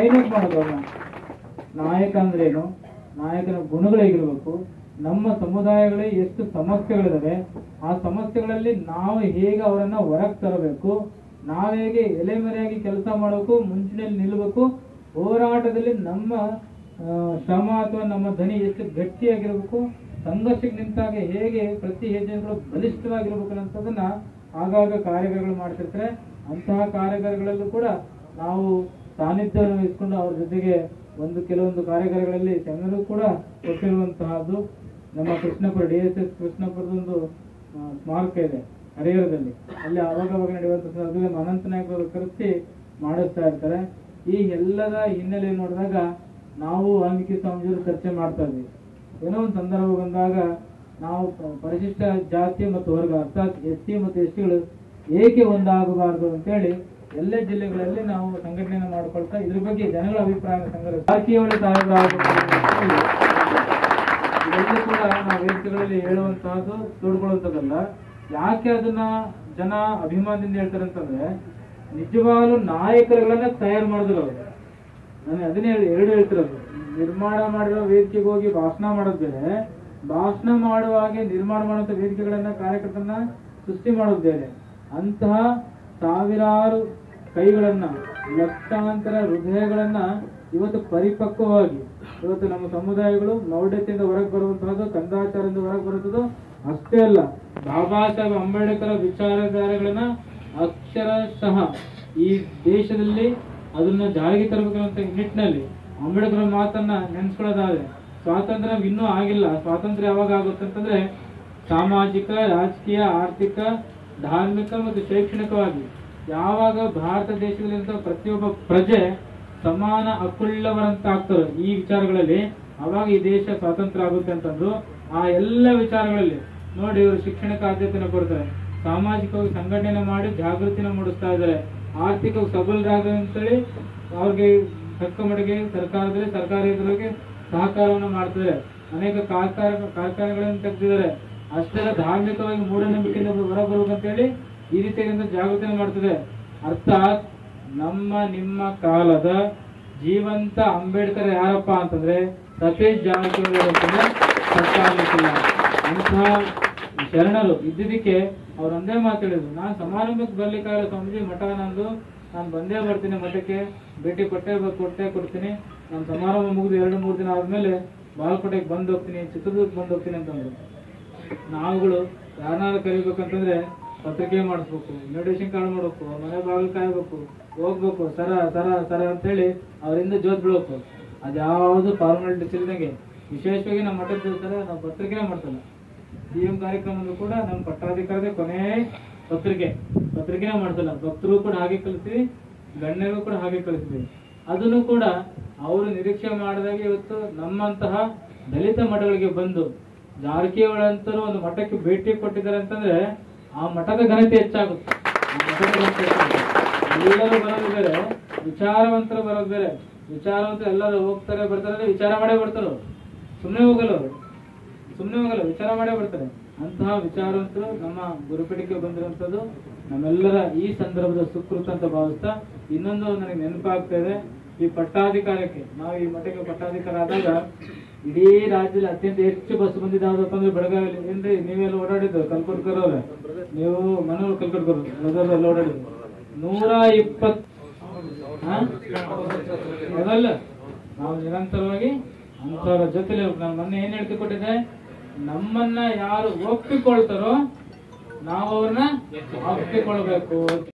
Training ಮಾಡೋದು ಅವ್ರನ್ನ ನಾಯಕ ಅಂದ್ರೇನು ನಾಯಕನ ಗುಣಗಳು ಹೇಗಿರ್ಬೇಕು ನಮ್ಮ ಸಮುದಾಯಗಳಲ್ಲಿ ಎಷ್ಟು ಸಮಸ್ಯೆಗಳಿದಾವೆ ಆ ಸಮಸ್ಯೆಗಳಲ್ಲಿ ನಾವು ಹೇಗೆ ಅವರನ್ನ ಹೊರಗೆ ತರಬೇಕು ನಾವು ಹೇಗೆ ಎಲೆಮರೆಯಾಗಿ ಕೆಲಸ ಮಾಡಬೇಕು ಮುಂಚಿನಲ್ಲಿ ನಿಲ್ಲಬೇಕು ಹೋರಾಟದಲ್ಲಿ ನಮ್ಮ ಆ, ಶ್ರಮ ಅಥವಾ ನಮ್ಮ ಧ್ವನಿ ಎಷ್ಟು ಗಟ್ಟಿಯಾಗಿರ್ಬೇಕು ಸಂಘರ್ಷಕ್ಕೆ ನಿಂತಾಗ ಹೇಗೆ ಪ್ರತಿ ಹೆಜ್ಜೆಗಳು ಬಲಿಷ್ಠವಾಗಿರ್ಬೇಕು ಅನ್ನೋದನ್ನ ಆಗಾಗ ಕಾರ್ಯಗಳು ಮಾಡ್ತಿರ್ತಾರೆ ಅಂತಹ ಕಾರ್ಯಗಳಲ್ಲೂ ಕೂಡ ನಾವು ಸಾನ್ನಿಧ್ಯವನ್ನು ವಹಿಸ್ಕೊಂಡು ಅವ್ರ ಜೊತೆಗೆ ಒಂದು ಕೆಲವೊಂದು ಕಾರ್ಯಗಳಲ್ಲಿ ಸೆಮಿನರು ಕೂಡ ಕೊಟ್ಟಿರುವಂತಹದ್ದು ನಮ್ಮ ಕೃಷ್ಣಪುರ ಡಿ ಎಸ್ ಎಸ್ ಕೃಷ್ಣಪುರದೊಂದು ಆ, ಸ್ಮಾರಕ ಇದೆ ಹರಿಹರದಲ್ಲಿ ಅಲ್ಲಿ ಅವಾಗ ಅವಾಗ ನಡೆಯುವಂತ ಸಂದರ್ಭದಲ್ಲಿ ಅನಂತ ನಾಯಕರು ಕರೆಸಿ ಮಾಡಿಸ್ತಾ ಇರ್ತಾರೆ ಈ ಎಲ್ಲದ ಹಿನ್ನೆಲೆ ನೋಡಿದಾಗ ನಾವು ವಾಲ್ಮೀಕಿ ಸ್ವಾಮೀಜಿಯವರು ಚರ್ಚೆ ಮಾಡ್ತಾ ಇದ್ವಿ ಏನೋ ಒಂದು ಸಂದರ್ಭ ಬಂದಾಗ ನಾವು ಪ- ಪರಿಶಿಷ್ಟ ಜಾತಿ ಮತ್ತು ವರ್ಗ ಅರ್ಥಾತ್ ಎಸ್ ಸಿ ಮತ್ತು ಎಸ್ ಟಿಗಳು ಏಕೆ ಒಂದಾಗಬಾರದು ಅಂತೇಳಿ ಎಲ್ಲ ಜಿಲ್ಲೆಗಳಲ್ಲಿ ನಾವು ಸಂಘಟನೆಯನ್ನು ಮಾಡ್ಕೊಳ್ತಾ ಇದ್ರ ಬಗ್ಗೆ ಜನಗಳ ಅಭಿಪ್ರಾಯ ಸಂಗ್ರಹ ಜಾರಕಿಹೊಳಿ ಸಾಹೇಬ್ರು ಆಗ್ಬೇಕು ಅಂತ ಹೇಳಿ ಇದೆಲ್ಲ ಕೂಡ ನಾವು ವೇದಿಕೆಗಳಲ್ಲಿ ಹೇಳುವಂತಹದ್ದು ತೋಡ್ಕೊಳ್ಳುವಂಥದ್ದಲ್ಲ ಯಾಕೆ ಅದನ್ನ ಜನ ಅಭಿಮಾನದಿಂದ ಹೇಳ್ತಾರೆ ಅಂತಂದ್ರೆ ನಿಜವಾಗ್ಲೂ ನಾಯಕರುಗಳನ್ನ ತಯಾರು ಮಾಡಿದ್ರು ಅವರು ನಾನು ಅದನ್ನೇ ಹೇಳಿ ಎರಡು ಹೇಳ್ತಿರೋದು ನಿರ್ಮಾಣ ಮಾಡಿರೋ ವೇದಿಕೆಗೆ ಹೋಗಿ ಭಾಷಣ ಮಾಡೋದು ಬೇರೆ ಭಾಷಣ ಮಾಡುವಾಗೆ ನಿರ್ಮಾಣ ಮಾಡುವಂತ ವೇದಿಕೆಗಳನ್ನ ಕಾರ್ಯಕರ್ತರನ್ನ ಸೃಷ್ಟಿ ಮಾಡೋದು ಬೇರೆ ಅಂತಹ ಸಾವಿರಾರು ಕೈಗಳನ್ನ ಲಕ್ಷಾಂತರ ಹೃದಯಗಳನ್ನ ಇವತ್ತು ಪರಿಪಕ್ವವಾಗಿ ಇವತ್ತು ನಮ್ಮ ಸಮುದಾಯಗಳು ಮೌಢ್ಯತೆಯಿಂದ ಹೊರಗೆ ಬರುವಂತಹದ್ದು ಕಂದಾಚಾರದಿಂದ ಹೊರಗೆ ಬರುವಂಥದ್ದು ಅಷ್ಟೇ ಅಲ್ಲ ಬಾಬಾ ಸಾಹೇಬ್ ಅಂಬೇಡ್ಕರ್ ವಿಚಾರಧಾರೆಗಳನ್ನ ಅಕ್ಷರಶಃ ಈ ದೇಶದಲ್ಲಿ ಅದನ್ನ ಜಾರಿಗೆ ತರಬೇಕಂತ ನಿಟ್ಟಿನಲ್ಲಿ ಅಂಬೇಡ್ಕರ್ ಮಾತನ್ನ ನೆನ್ಸ್ಕೊಳ್ಳೋದಾದ್ರೆ ಸ್ವಾತಂತ್ರ್ಯ ಇನ್ನೂ ಆಗಿಲ್ಲ ಸ್ವಾತಂತ್ರ್ಯ ಯಾವಾಗ ಆಗುತ್ತೆ ಅಂತಂದ್ರೆ ಸಾಮಾಜಿಕ ರಾಜಕೀಯ ಆರ್ಥಿಕ ಧಾರ್ಮಿಕ ಮತ್ತು ಶೈಕ್ಷಣಿಕವಾಗಿ ಯಾವಾಗ ಭಾರತ ದೇಶದಲ್ಲಿರುವಂತಹ ಪ್ರತಿಯೊಬ್ಬ ಪ್ರಜೆ ಸಮಾನ ಹಕ್ಕುಳ್ಳವರಂತ ಆಗ್ತಾರೆ ಈ ವಿಚಾರಗಳಲ್ಲಿ ಅವಾಗ ಈ ದೇಶ ಸ್ವಾತಂತ್ರ್ಯ ಆಗುತ್ತೆ ಅಂತಂದ್ರು ಆ ಎಲ್ಲ ವಿಚಾರಗಳಲ್ಲಿ ನೋಡಿ ಇವರು ಶಿಕ್ಷಣಕ್ಕೆ ಆದ್ಯತೆಯನ್ನು ಕೊಡ್ತಾರೆ ಸಾಮಾಜಿಕವಾಗಿ ಸಂಘಟನೆ ಮಾಡಿ ಜಾಗೃತಿನ ಮೂಡಿಸ್ತಾ ಇದ್ದಾರೆ ಆರ್ಥಿಕವಾಗಿ ಸಬಲರಾಗ ಅಂತೇಳಿ ಅವ್ರಿಗೆ ತಕ್ಕ ಮಟ್ಟಿಗೆ ಸರ್ಕಾರದಲ್ಲಿ ಸರ್ಕಾರದೊಳಗೆ ಸಹಕಾರವನ್ನು ಮಾಡ್ತಿದ್ದಾರೆ ಅನೇಕ ಕಾರ್ಖಾನ ಕಾರ್ಖಾನೆಗಳನ್ನು ತೆಗೆದಿದ್ದಾರೆ ಅಷ್ಟೇ ಅಲ್ಲ ಧಾರ್ಮಿಕವಾಗಿ ಮೂಢನಂಬಿಕೆಯಿಂದ ಹೊರಬರುವಂತೇಳಿ ಈ ರೀತಿಯಿಂದ ಜಾಗೃತಿನ ಮಾಡ್ತಿದೆ ಅರ್ಥಾತ್ ನಮ್ಮ ನಿಮ್ಮ ಕಾಲದ ಜೀವಂತ ಅಂಬೇಡ್ಕರ್ ಯಾರಪ್ಪ ಅಂತಂದ್ರೆ ಸತೀಶ್ ಜಾರಕಿಹೊಳಿ ಅಂತಂದ್ರೆ ಸರ್ಕಾರಕ್ಕಿಲ್ಲ ಅಂತಹ ಶರಣರು ಇದ್ದಿದ್ದಕ್ಕೆ ಅವ್ರು ಒಂದೇ ಮಾತಾಡಿದ್ರು ನಾನು ಸಮಾರಂಭಕ್ಕೆ ಬರ್ಲಿಕ್ಕಾಗಲ್ಲ ಸ್ವಾಮೀಜಿ ಮಠ ನಂದು ನಾನು ಬಂದೇ ಬರ್ತೀನಿ ಮಠಕ್ಕೆ ಭೇಟಿ ಕೊಟ್ಟೆ ಬ- ಕೊಟ್ಟೆ ಕೊಡ್ತೀನಿ ನಾನು ಸಮಾರಂಭ ಮುಗಿದು ಎರಡು ಮೂರು ದಿನ ಆದ್ಮೇಲೆ ಬಾಲ್ಕೋಟೆಗೆ ಬಂದು ಹೋಗ್ತೀನಿ ಚಿತ್ರದುರ್ಗಕ್ಕೆ ಬಂದು ಹೋಗ್ತೀನಿ ಅಂತಂದ್ರು ನಾವುಗಳು ಯಾರನ್ನಾರು ಕರಿಬೇಕಂತಂದ್ರೆ ಪತ್ರಿಕೆ ಮಾಡಿಸ್ಬೇಕು ಇನ್ವಿಟೇಷನ್ ಕಾರ್ಡ್ ಮಾಡ್ಬೇಕು ಮನೆ ಬಾಗಿಲು ಕಾಯ್ಬೇಕು ಹೋಗ್ಬೇಕು ಸರ ಸರ ಸರ ಅಂತೇಳಿ ಅವರಿಂದ ಜೋತ್ ಬೀಳ್ಬೇಕು ಅದ್ಯಾವುದು ಫಾರ್ಮಾಲಿಟೀಸ್ ಇಲ್ದಂಗೆ ವಿಶೇಷವಾಗಿ ನಮ್ಮ ಮಠದ ಸರ ನಾವು ಪತ್ರಿಕೆನೇ ಮಾಡ್ತಲ್ಲ ಸಿ ಎಂ ಕಾರ್ಯಕ್ರಮದಲ್ಲೂ ಕೂಡ ನಮ್ಮ ಪಟ್ಟಾಧಿಕಾರದ ಕೊನೆ ಪತ್ರಿಕೆ ಪತ್ರಿಕೆನೇ ಮಾಡ್ತಲ್ಲ ಭಕ್ತರು ಕೂಡ ಹಾಗೆ ಕಲಿಸ್ತೀವಿ ಗಣ್ಯರು ಕೂಡ ಹಾಗೆ ಕಲಿಸ್ತೀವಿ ಅದನ್ನು ಕೂಡ ಅವರು ನಿರೀಕ್ಷೆ ಮಾಡಿದಾಗ ಇವತ್ತು ನಮ್ಮಂತಹ ದಲಿತ ಮಠಗಳಿಗೆ ಬಂದು ಜಾರಕಿಹೊಳಿ ಅಂತರೂ ಒಂದು ಮಠಕ್ಕೆ ಭೇಟಿ ಕೊಟ್ಟಿದ್ದಾರೆ ಅಂತಂದ್ರೆ ಆ ಮಠದ ಘನತೆ ಹೆಚ್ಚಾಗುತ್ತೆ ಆ ಮಠದ ಘನತೆ ಹೆಚ್ಚಾಗುತ್ತೆ. ಎಲ್ಲರೂ ಬರೋದು ಬೇರೆ ವಿಚಾರವಂತರು ಬರೋದು ಬೇರೆ ವಿಚಾರವಂತರು ಎಲ್ಲರೂ ಹೋಗ್ತಾರೆ ಬರ್ತಾರೆ ಅಂದ್ರೆ ವಿಚಾರ ಮಾಡೇ ಬರ್ತಾರೆ ಅವ್ರು. ಸುಮ್ಮನೆ ಹೋಗಲ್ಲ ಅವರು ಸುಮ್ಮನೆ ಹೋಗಲ್ಲ ವಿಚಾರ ಮಾಡೇ ಬರ್ತಾರೆ ಅಂತಹ ವಿಚಾರವಂತರು ನಮ್ಮ ಗುರುಪೀಠಕ್ಕೆ ಬಂದಿರುವಂತದ್ದು ನಮ್ಮೆಲ್ಲರ ಈ ಸಂದರ್ಭದ ಸುಕೃತ ಅಂತ ಭಾವಿಸ್ತಾ ಇನ್ನೊಂದು ನನಗೆ ನೆನಪಾಗ್ತಾ ಇದೆ ಈ ಪಟ್ಟಾಧಿಕಾರಕ್ಕೆ ನಾವು ಈ ಮಠಕ್ಕೆ ಪಟ್ಟಾಧಿಕಾರ ಆದಾಗ ಇಡೀ ರಾಜ್ಯದಲ್ಲಿ ಅತ್ಯಂತ ಹೆಚ್ಚು ಬಸ್ ಬಂದಿದ್ದಾವಪ್ಪ ಅಂದ್ರೆ ಬೆಳಗಾವಿಯಲ್ಲಿ ಏನ್ರಿ ನೀವೆಲ್ಲ ಓಡಾಡಿದ್ದು ಕಲ್ಕೊಡ್ಕರ್ ಅವ್ರೆ ನೀವು ಮನೋರು ಕಲ್ಕೊಡ್ಕರ್ ಎಲ್ಲ ಓಡಾಡಿದ್ದು ನೂರ ಇಪ್ಪತ್ ಹಾ? ಅದಲ್ಲ ನಾವು ನಿರಂತರವಾಗಿ ಅಂಥವ್ರ ಜೊತೆಲಿ ನಾನು ಮೊನ್ನೆ ಏನ್ ಹೇಳ್ತಿಕೊಟ್ಟಿದ್ದೆ ನಮ್ಮನ್ನ ಯಾರು ಒಪ್ಪಿಕೊಳ್ತಾರೋ ನಾವು ಅವ್ರನ್ನ ಒಪ್ಪಿಕೊಳ್ಬೇಕು